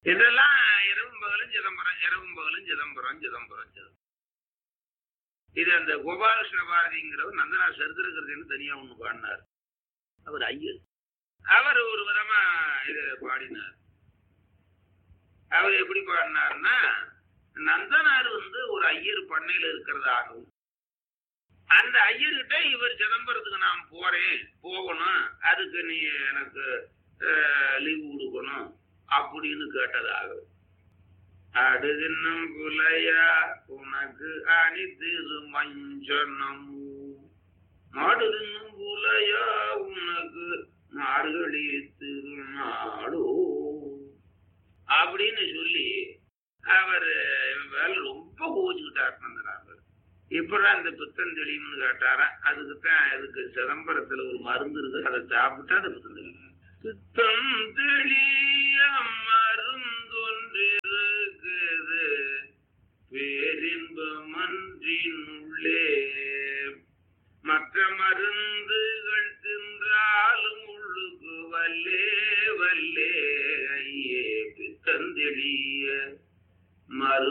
இதெல்லாம் இரவும் பகலும் சிதம்பரம் இரவும் பகலும் சிதம்பரம் சிதம்பரம் சிதம்பரம் இது அந்த கோபாலகிருஷ்ண பாரதிங்கிறவர் நந்தனா சரித்திரகிருதின்னு தனியா ஒண்ணு பாடினார் அவர் ஐயர் அவர் ஒரு விதமா இதை பாடினார் அவர் எப்படி பாடினார்னா நந்தனார் வந்து ஒரு ஐயர் பண்ணையில இருக்கிறதாகவும் அந்த ஐயர்கிட்ட இவர் சிதம்பரத்துக்கு நான் போறேன் போகணும் அதுக்கு நீ எனக்கு லீவு கொடுக்கணும் அப்படின்னு கேட்டதாக அடுதின்னும் புலையா உனக்கு அணித்திரு மஞ்சனம் மாடுதின்னும் புலையா உனக்கு மாடுகளி திருநாடோ அப்படின்னு சொல்லி அவர் வேலை ரொம்ப கோச்சுக்கிட்டார் நந்தனார் இப்பதான் இந்த பித்தம் தெளியும்னு கேட்டாராம் அதுக்கு தான் இதுக்கு சிதம்பரத்துல ஒரு மருந்து இருக்கு அதை சாப்பிட்டா அது பித்தம் தெளியும் பித்தம் தெளிய மருந்தொன்று இருக்குது பேரின்பம் அன்றினுள்ளே மற்ற மருந்துகள் தின்றாலும் உள்ளுக்கு வல்லே வல்லே ஐயே பித்தந்தெளிய மரு